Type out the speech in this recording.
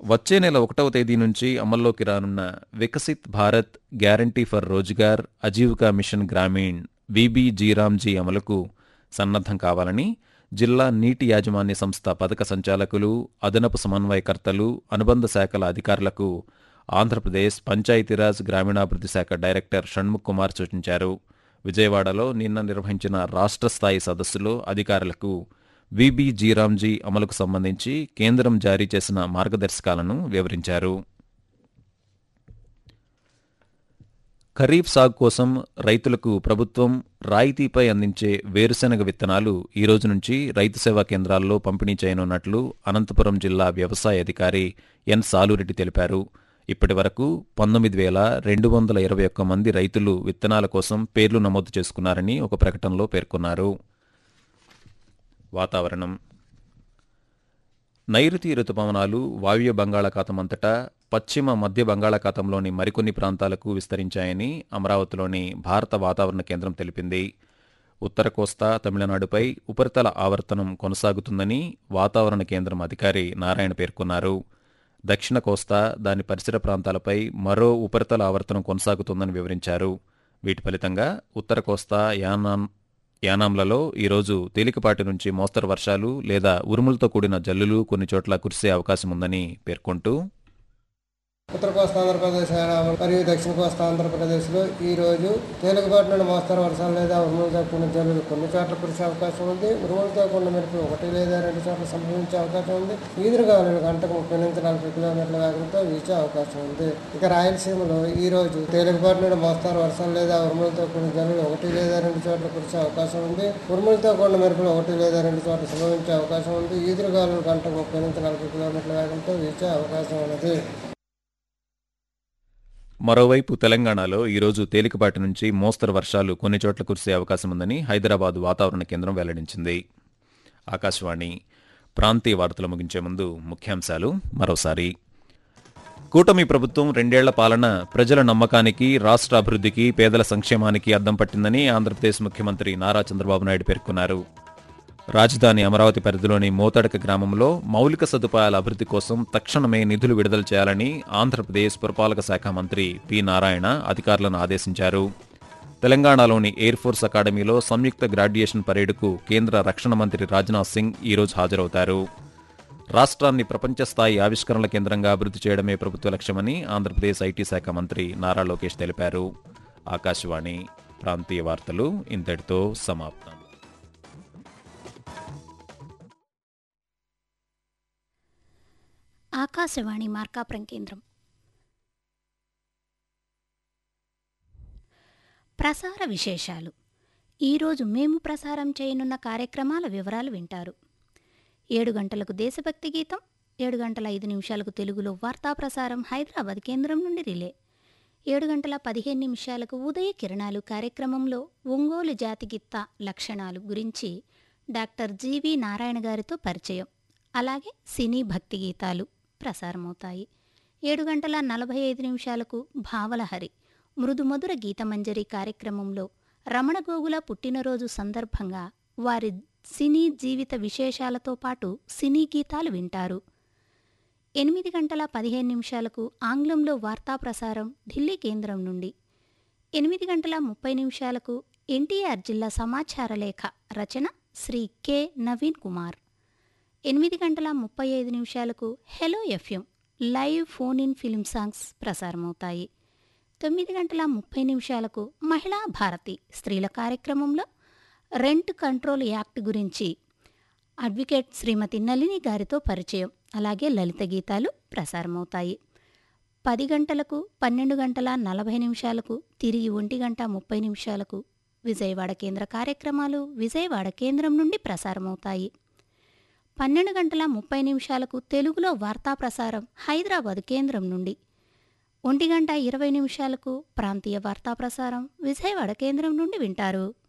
వచ్చే నెల ఒకటవ తేదీ నుంచి అమల్లోకి రానున్న Viksit Bharat guarantee for Rozgar Ajeevika mission Grameen విబిజీరామ్జీ అమలుకు సన్నద్ధం కావాలని జిల్లా నీటి యాజమాన్య సంస్థ పథక సంచాలకులు అదనపు సమన్వయకర్తలు అనుబంధ శాఖల అధికారులకు ఆంధ్రప్రదేశ్ పంచాయతీరాజ్ గ్రామీణాభివృద్ధి శాఖ డైరెక్టర్ షణ్ముఖ్ కుమార్ సూచించారు విజయవాడలో నిన్న నిర్వహించిన రాష్ట్ర స్థాయి సదస్సులో అధికారులకు విబి జీరామ్జీ అమలుకు సంబంధించి కేంద్రం జారీ చేసిన మార్గదర్శకాలను వివరించారు ఖరీఫ్ సాగు కోసం రైతులకు ప్రభుత్వం రాయితీపై అందించే వేరుశెనగ విత్తనాలు ఈ రోజు నుంచి రైతు సేవా కేంద్రాల్లో పంపిణీ చేయనున్నట్లు అనంతపురం జిల్లా వ్యవసాయ అధికారి ఎన్ సాలురెడ్డి తెలిపారు ఇప్పటి వరకు పంతొమ్మిది వేల రెండు వందల ఇరవై ఒక్క మంది రైతులు విత్తనాల కోసం పేర్లు నమోదు చేసుకున్నారని ఒక ప్రకటనలో పేర్కొన్నారు వాతావరణం నైరుతి రుతుపవనాలు వాయువ్య బంగాళాఖాతం అంతటా పశ్చిమ మధ్య బంగాళాఖాతంలోని మరికొన్ని ప్రాంతాలకు విస్తరించాయని అమరావతిలోని భారత వాతావరణ కేంద్రం తెలిపింది ఉత్తర కోస్తా తమిళనాడుపై ఉపరితల ఆవర్తనం కొనసాగుతుందని వాతావరణ కేంద్రం అధికారి నారాయణ పేర్కొన్నారు దక్షిణ కోస్తా దాని పరిసర ప్రాంతాలపై మరో ఉపరితల ఆవర్తనం కొనసాగుతుందని వివరించారు వీటి ఫలితంగా ఉత్తర కోస్తా యానాం యానాంలలో ఈరోజు తేలికపాటి నుంచి మోస్తరు వర్షాలు లేదా ఉరుములతో కూడిన జల్లులు కొన్ని చోట్ల కురిసే అవకాశం ఉందని పేర్కొంటూ ఉత్తర కోస్తా ఆంధ్రప్రదేశ్ యానాం మరియు దక్షిణ కోస్తా ఆంధ్రప్రదేశ్లో ఈ రోజు తేలికపాటి నుండి మోస్తరు వర్షాలు లేదా ఉరుములతో కూడిన జల్లులు కొన్ని చోట్ల కురిసే అవకాశం ఉంది ఉరుములతో కూడిన మెరుపులు ఒకటి లేదా రెండు చోట్ల సంభవించే అవకాశం ఉంది ఈదురుగాలులు గంటకు ముప్పై నుంచి నలభై కిలోమీటర్ల వేగంతో వీచే అవకాశం ఉంది ఇక రాయలసీమలో ఈ రోజు తేలికపాటి నుండి మోస్తరు వర్షాలు లేదా ఉరుములతో కూడిన జల్లులు ఒకటి లేదా రెండు చోట్ల కురిసే అవకాశం ఉంది ఉరుములతో కూడిన మెరుపులు ఒకటి లేదా రెండు చోట్ల సంభవించే అవకాశం ఉంది ఈదురుగాలులు గంటకు ముప్పై నుంచి నలభై కిలోమీటర్ల వేగంతో వీచే అవకాశం ఉన్నది మరోవైపు తెలంగాణలో ఈరోజు తేలికపాటి నుంచి మోస్తరు వర్షాలు కొన్ని చోట్ల కురిసే అవకాశం ఉందని హైదరాబాద్ వాతావరణ కేంద్రం వెల్లడించింది ఆకాశవాణి ప్రాంతీయ వార్తలు ముగించే ముందు ముఖ్యాంశాలు మరోసారి కూటమి ప్రభుత్వం రెండేళ్ల పాలన ప్రజల నమ్మకానికి రాష్ట్ర అభివృద్ధికి పేదల సంక్షేమానికి అద్దం పట్టిందని ఆంధ్రప్రదేశ్ ముఖ్యమంత్రి నారా చంద్రబాబు నాయుడు పేర్కొన్నారు రాజధాని అమరావతి పరిధిలోని మోతడక గ్రామంలో మౌలిక సదుపాయాల అభివృద్ధి కోసం తక్షణమే నిధులు విడుదల చేయాలని ఆంధ్రప్రదేశ్ పురపాలక శాఖ మంత్రి పి నారాయణ అధికారులను ఆదేశించారు తెలంగాణలోని ఎయిర్ ఫోర్స్ అకాడమీలో సంయుక్త గ్రాడ్యుయేషన్ పరేడుకు కేంద్ర రక్షణ మంత్రి రాజ్నాథ్ సింగ్ ఈరోజు హాజరవుతారు రాష్ట్రాన్ని ప్రపంచ స్థాయి ఆవిష్కరణల కేంద్రంగా అభివృద్ధి చేయడమే ప్రభుత్వ లక్ష్యమని ఆంధ్రప్రదేశ్ ఐటీ శాఖ మంత్రి నారా లోకేష్ తెలిపారు ఆకాశవాణి ప్రాంతీయ వార్తలు ఇంతటితో సమాప్తం ఆకాశవాణి మార్కాపురం కేంద్రం ప్రసార విశేషాలు ఈరోజు మేము ప్రసారం చేయనున్న కార్యక్రమాల వివరాలు వింటారు ఏడు గంటలకు దేశభక్తి గీతం ఏడు గంటల ఐదు నిమిషాలకు తెలుగులో వార్తా ప్రసారం హైదరాబాద్ కేంద్రం నుండి రిలే ఏడు గంటల పదిహేను నిమిషాలకు ఉదయ కిరణాలు కార్యక్రమంలో ఒంగోలు జాతి గిత్త లక్షణాలు గురించి డాక్టర్ జీవి నారాయణ గారితో పరిచయం అలాగే సినీ భక్తి గీతాలు ప్రసారమవుతాయి ఏడు గంటల నలభై ఐదు నిమిషాలకు భావలహరి మృదుమధుర గీతమంజరి కార్యక్రమంలో రమణ గోగుల పుట్టినరోజు సందర్భంగా వారి సినీ జీవిత విశేషాలతో పాటు సినీ గీతాలు వింటారు ఎనిమిది గంటల పదిహేను నిమిషాలకు ఆంగ్లంలో వార్తా ప్రసారం ఢిల్లీ కేంద్రం నుండి ఎనిమిది గంటల ముప్పై నిమిషాలకు ఎన్టీఆర్ జిల్లా సమాచార లేఖ రచన శ్రీ కె నవీన్ కుమార్ ఎనిమిది గంటల ముప్పై ఐదు నిమిషాలకు hello F M live phone in film songs ప్రసారమవుతాయి తొమ్మిది గంటల ముప్పై నిమిషాలకు మహిళా భారతి స్త్రీల కార్యక్రమంలో రెంట్ కంట్రోల్ యాక్ట్ గురించి అడ్వకేట్ శ్రీమతి నళిని గారితో పరిచయం అలాగే లలిత గీతాలు ప్రసారమవుతాయి పది గంటలకు పన్నెండు గంటల నలభై నిమిషాలకు తిరిగి ఒంటి గంట ముప్పై నిమిషాలకు విజయవాడ కేంద్ర కార్యక్రమాలు విజయవాడ కేంద్రం నుండి ప్రసారమవుతాయి పన్నెండు గంటల ముప్పై నిమిషాలకు తెలుగులో వార్తా ప్రసారం హైదరాబాద్ కేంద్రం నుండి ఒంటి గంట ఇరవై నిమిషాలకు ప్రాంతీయ వార్తా ప్రసారం విజయవాడ కేంద్రం నుండి వింటారు